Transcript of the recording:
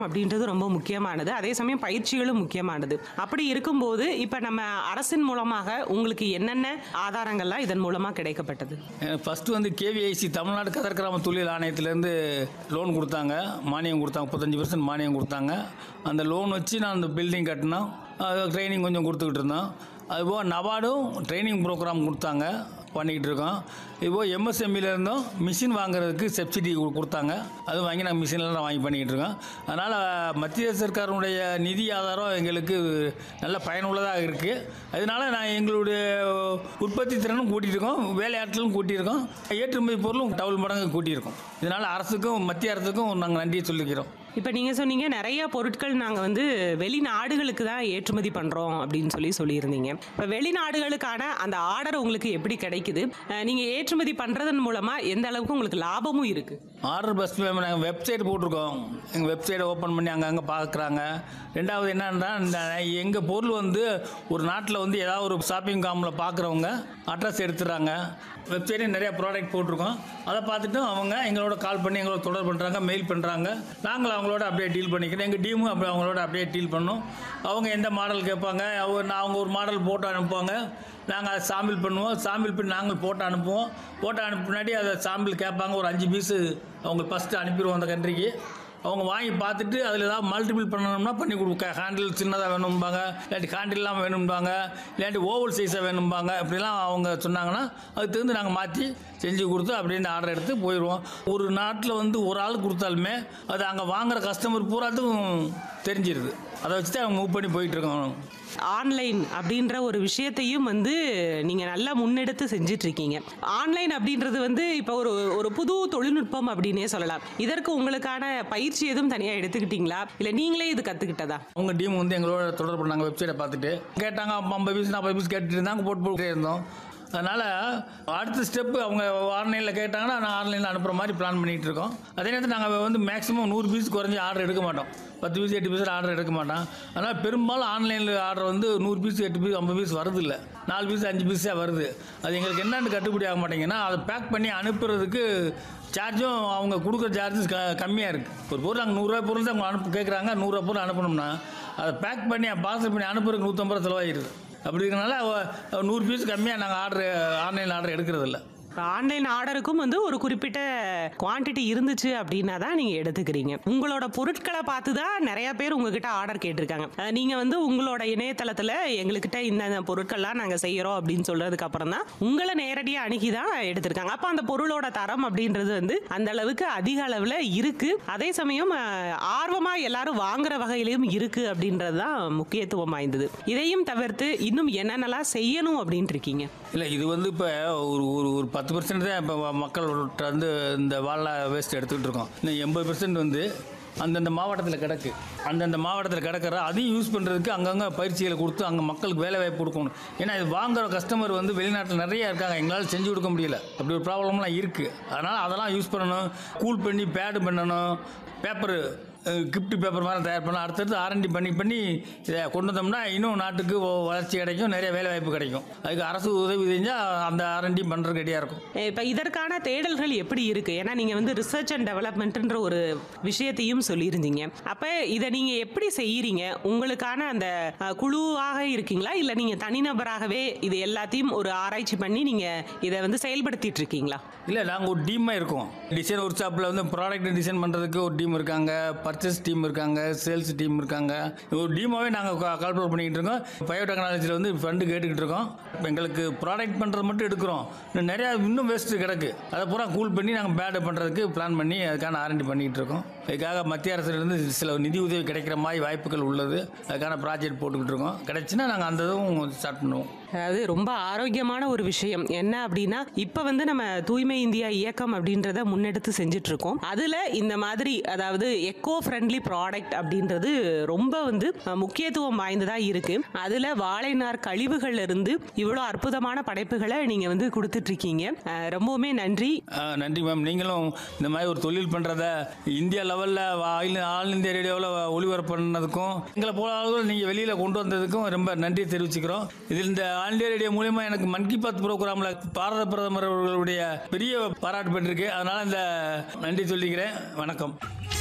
அப்படின்றது ரொம்ப முக்கியமானது அதே சமயம் பயிற்சிகளும் முக்கியமானது அப்படி இருக்கும்போது இப்போ நம்ம அரசின் மூலமாக உங்களுக்கு என்னென்ன ஆதாரங்கள்லாம் இதன் மூலமாக கிடைக்கப்பட்டது ஃபஸ்ட்டு வந்து கேவிஐசி தமிழ்நாடு கதர் கிராம தொழில் ஆணையத்திலேருந்து லோன் கொடுத்தாங்க மானியம் கொடுத்தாங்க முப்பத்தஞ்சு பர்சன்ட் மானியம் கொடுத்தாங்க அந்த லோன் வச்சு நான் அந்த பில்டிங் கட்டினோம் ட்ரைனிங் கொஞ்சம் கொடுத்துக்கிட்டு இருந்தோம் அதுபோக நபார்டும் ட்ரைனிங் ப்ரோக்ராம் கொடுத்தாங்க பண்ணிக்கிட்டு இருக்கோம் இப்போ எம்எஸ்எம்இல இருந்தும் மிஷின் வாங்குறதுக்கு சப்சிடி கு- கொடுத்தாங்க அது வாங்கி நாங்கள் மிஷின்லாம் வாங்கி பண்ணிக்கிட்டு இருக்கோம் அதனால் மத்திய சர்க்காருடைய நிதி ஆதாரம் எங்களுக்கு நல்ல பயனுள்ளதாக இருக்குது அதனால நான் எங்களுடைய உற்பத்தி திறனும் கூட்டியிருக்கோம் வேலையாட்களும் கூட்டியிருக்கோம் ஏற்றுமதி பொருளும் டபுள் மடங்கு கூட்டியிருக்கோம் இதனால் அரசுக்கும் மத்திய அரசுக்கும் நாங்கள் நன்றியை சொல்லிக்கிறோம் இப்போ நீங்கள் சொன்னீங்க நிறைய பொருட்கள் நாங்கள் வந்து வெளிநாடுகளுக்கு தான் ஏற்றுமதி பண்ணுறோம் அப்படின்னு சொல்லி சொல்லியிருந்தீங்க இப்போ வெளிநாடுகளுக்கான அந்த ஆர்டர் உங்களுக்கு எப்படி கிடைக்குது நீங்கள் ஏற்றுமதி பண்ணுறதன் மூலமாக எந்த அளவுக்கு உங்களுக்கு லாபமும் இருக்குது ஆர்டர் பஸ் நாங்கள் வெப்சைட் போட்டிருக்கோம் எங்கள் வெப்சைட்டை ஓப்பன் பண்ணி அங்கங்கே பார்க்குறாங்க ரெண்டாவது என்னன்னா இந்த எங்கள் பொருள் வந்து ஒரு நாட்டில் வந்து ஏதாவது ஒரு ஷாப்பிங் காமில் பார்க்குறவங்க அட்ரஸ் எடுத்துடுறாங்க வெப்சைட்லேயும் நிறைய ப்ராடக்ட் போட்டிருக்கோம் அதை பார்த்துட்டு அவங்க எங்களோட கால் பண்ணி எங்களோட தொடர்பு பண்ணுறாங்க மெயில் பண்ணுறாங்க நாங்கள் அவங்களோட அப்படியே டீல் பண்ணிக்கிறோம் எங்கள் டீமும் அப்படி அவங்களோட அப்படியே டீல் பண்ணோம் அவங்க எந்த மாடல் கேட்பாங்க அவங்க நான் அவங்க ஒரு மாடல் போட்டு அனுப்புவாங்க நாங்கள் அதை சாம்பிள் பண்ணுவோம் சாம்பிள் பண்ணி நாங்கள் போட்டு அனுப்புவோம் போட்டு அனுப்பி பின்னாடி அதை சாம்பிள் கேட்பாங்க ஒரு அஞ்சு பீஸு அவங்க ஃபஸ்ட்டு அனுப்பிடுவோம் அந்த கண்ட்ரிக்கு அவங்க வாங்கி பார்த்துட்டு அதில் ஏதாவது மல்டிபிள் பண்ணணும்னா பண்ணி கொடுக்க ஹேண்டில் சின்னதாக வேணும்பாங்க இல்லாட்டி ஹேண்டில்லாம் வேணும்பாங்க இல்லாட்டி ஓவல் சைஸாக வேணும்பாங்க இப்படிலாம் அவங்க சொன்னாங்கன்னா அதுக்கு தகுந்து நாங்கள் மாற்றி செஞ்சு கொடுத்து அப்படின்னு ஆர்டர் எடுத்து போயிடுவோம் ஒரு நாட்டில் வந்து ஒரு ஆள் கொடுத்தாலுமே அது அங்கே வாங்குற கஸ்டமர் பூராத்துக்கும் தெரிஞ்சிருது அதை வச்சு தான் அவங்க மூவ் பண்ணி போயிட்டுருக்கோம் ஆன்லைன் அப்படின்ற ஒரு விஷயத்தையும் வந்து நீங்கள் நல்லா முன்னெடுத்து செஞ்சிட்டு இருக்கீங்க ஆன்லைன் அப்படின்றது வந்து இப்போ ஒரு ஒரு புது தொழில்நுட்பம் அப்படின்னே சொல்லலாம் இதற்கு உங்களுக்கான பயிற்சி எதுவும் தனியாக எடுத்துக்கிட்டீங்களா இல்லை நீங்களே இது கற்றுக்கிட்டதா அவங்க டீம் வந்து எங்களோட தொடர்பு பண்ணாங்க வெப்சைட்டை பார்த்துட்டு கேட்டாங்க ஐம்பது பீஸ் நாற்பது பீஸ் கேட்டுட்டு இருந்தாங்க போட்டு போட்டுட்டே இருந்தோம் அதனால் அடுத்த ஸ்டெப்பு அவங்க ஆன்லைனில் கேட்டாங்கன்னா நான் ஆன்லைனில் அனுப்புகிற மாதிரி பிளான் பண்ணிகிட்டு இருக்கோம் அதே நேரத்தில் நாங்கள் வந்து மேக்ஸிமம் நூறு பீஸ் குறைஞ்சி ஆர்டர் எடுக்க மாட்டோம் பத்து பீஸ் எட்டு பீஸ் ஆர்டர் எடுக்க மாட்டோம் அதனால் பெரும்பாலும் ஆன்லைனில் ஆர்டர் வந்து நூறு பீஸ் எட்டு பீஸ் ஐம்பது பீஸ் வருது இல்லை நாலு பீஸ் அஞ்சு பீஸாக வருது அது எங்களுக்கு என்னென்னு கட்டுப்படி ஆக மாட்டேங்கன்னா அதை பேக் பண்ணி அனுப்புறதுக்கு சார்ஜும் அவங்க கொடுக்குற சார்ஜஸ் க கம்மியாக இருக்குது ஒரு பொருள் அங்கே நூறுரூவா பொருள் தான் அவங்க அனுப்பு கேட்குறாங்க நூறுரூவா பொருள் அனுப்பணும்னா அதை பேக் பண்ணி பார்சல் பண்ணி அனுப்புறதுக்கு நூற்றம்பது ரூபா செலவாகிடுது அப்படி இருக்கனால அவ- நூறு பீஸ் கம்மியாக நாங்கள் ஆர்டர் ஆன்லைன் ஆர்டர் எடுக்கிறது இல்லை இப்போ ஆன்லைன் ஆர்டருக்கும் வந்து ஒரு குறிப்பிட்ட குவாண்டிட்டி இருந்துச்சு அப்படின்னா தான் நீங்கள் எடுத்துக்கிறீங்க உங்களோட பொருட்களை பார்த்து தான் நிறைய பேர் உங்ககிட்ட ஆர்டர் கேட்டிருக்காங்க அஹ் நீங்க வந்து உங்களோட இணையதளத்தில் எங்ககிட்ட இந்த பொருட்கள்லாம் நாங்கள் செய்கிறோம் அப்படின்னு சொல்றதுக்கு அப்புறம் தான் உங்களை நேரடியாக அணுகி தான் எடுத்திருக்காங்க அப்போ அந்த பொருளோட தரம் அப்படின்றது வந்து அந்த அளவுக்கு அதிக அளவில் இருக்கு அதே சமயம் ஆர்வமாக எல்லாரும் வாங்குற வகையிலையும் இருக்கு அப்படின்றது தான் முக்கியத்துவம் வாய்ந்தது இதையும் தவிர்த்து இன்னும் என்னென்னலாம் செய்யணும் அப்படின்ட்டு இருக்கீங்க இல்லை இது வந்து இப்போ ஒரு ஒரு ஒரு பத்து பர்சன்ட் தான் இப்போ மக்கள்கிட்ட வந்து இந்த வாழை வேஸ்ட் எடுத்துக்கிட்டு இருக்கோம் இன்னும் எண்பது பர்சன்ட் வந்து அந்தந்த மாவட்டத்தில் கிடக்கு அந்தந்த மாவட்டத்தில் கிடக்கிற அதையும் யூஸ் பண்ணுறதுக்கு அங்கங்கே பயிற்சிகளை கொடுத்து அங்கே மக்களுக்கு வேலை வாய்ப்பு கொடுக்கணும் ஏன்னா இது வாங்குற கஸ்டமர் வந்து வெளிநாட்டில் நிறைய இருக்காங்க எங்களால் செஞ்சு கொடுக்க முடியல அப்படி ஒரு ப்ராப்ளம்லாம் இருக்குது அதனால் அதெல்லாம் யூஸ் பண்ணணும் கூல் பண்ணி பேடு பண்ணணும் பேப்பரு கிஃப்ட் பேப்பர் மாதிரி தயார் பண்ணலாம் அடுத்தடுத்து ஆர்என்டி பண்ணி பண்ணி இதை கொண்டு வந்தோம்னா இன்னும் நாட்டுக்கு வ- வளர்ச்சி கிடைக்கும் நிறைய வேலை வாய்ப்பு கிடைக்கும் அதுக்கு அரசு உதவி செஞ்சால் அந்த ஆர்என்டி பண்ணுறதுக்கு ரெடியாக இருக்கும் இப்போ இதற்கான தேடல்கள் எப்படி இருக்கு ஏன்னா நீங்க வந்து ரிசர்ச் அண்ட் டெவலப்மெண்ட்ன்ற ஒரு விஷயத்தையும் சொல்லியிருந்தீங்க அப்ப இதை நீங்க எப்படி செய்யறீங்க உங்களுக்கான அந்த அஹ், குழுவாக இருக்கீங்களா இல்ல நீங்க தனிநபராகவே இது எல்லாத்தையும் ஒரு ஆராய்ச்சி பண்ணி நீங்க இதை வந்து செயல்படுத்திட்டு இருக்கீங்களா இல்லை நாங்கள் ஒரு டீமாக இருக்கோம் டிசைன் ஒர்க் ஷாப்பில் வந்து ப்ராடக்ட் டிசைன் பண்ணுறதுக்கு ஒரு டீம் இருக்காங்க பர்ச்சேஸ் டீம் இருக்காங்க சேல்ஸ் டீம் இருக்காங்க ஒரு டீமாகவே நாங்கள் கால்குலேட் பண்ணிக்கிட்டு இருக்கோம் பயோடெக்னாலஜியில் வந்து ஃபண்டு கேட்டுக்கிட்டு இருக்கோம் எங்களுக்கு ப்ராடக்ட் பண்ணுறது மட்டும் எடுக்கிறோம் இன்னும் நிறையா இன்னும் வேஸ்ட்டு கிடக்கு அதை பூரா கூல் பண்ணி நாங்கள் பேடு பண்ணுறதுக்கு பிளான் பண்ணி அதுக்கான ஆரண்டி பண்ணிக்கிட்டு இருக்கோம் இதுக்காக மத்திய அரசுலேருந்து சில நிதி உதவி கிடைக்கிற மாதிரி வாய்ப்புகள் உள்ளது அதுக்கான ப்ராஜெக்ட் போட்டுக்கிட்டு இருக்கோம் கிடைச்சுன்னா நாங்கள் அந்த இதுவும் ஸ்டார்ட் பண்ணுவோம் அதாவது ரொம்ப ஆரோக்கியமான ஒரு விஷயம் என்ன அப்படின்னா இப்ப வந்து நம்ம தூய்மை இந்தியா இயக்கம் அப்படின்றத முன்னெடுத்து செஞ்சுட்டு இருக்கோம் அதுல இந்த மாதிரி அதாவது எக்கோ ஃப்ரெண்ட்லி ப்ராடக்ட் அப்படின்றது ரொம்ப வந்து அஹ், முக்கியத்துவம் வாய்ந்ததா இருக்கு அதுல வாழைநார் கழிவுகள்ல இருந்து இவ்வளவு அற்புதமான படைப்புகளை நீங்க வந்து கொடுத்துட்டு இருக்கீங்க அஹ், ரொம்பவுமே நன்றி ஆ, நன்றி மேம் நீங்களும் இந்த மாதிரி ஒரு தொழில் பண்ணுறத இந்தியா லெவலில் ஆல் ஆல் இந்தியா ரேடியோவில் ஒளிபரப்பு பண்ணதுக்கும் எங்களை போல ஆளுகள் நீங்கள் வெளியில் கொண்டு வந்ததுக்கும் ரொம்ப நன்றி தெரிவிச்சுக்கிறோம் இதில் இந்த ஆல் இந்தியா ரேடியோ மூலியமாக எனக்கு மன் கி பாத் ப்ரோக்ராமில் பாரத பிரதமர் அவர்களுடைய பெரிய பாராட்டு பெற்றிருக்கு அதனால் இந்த நன்றி சொல்லிக்கிறேன் வணக்கம்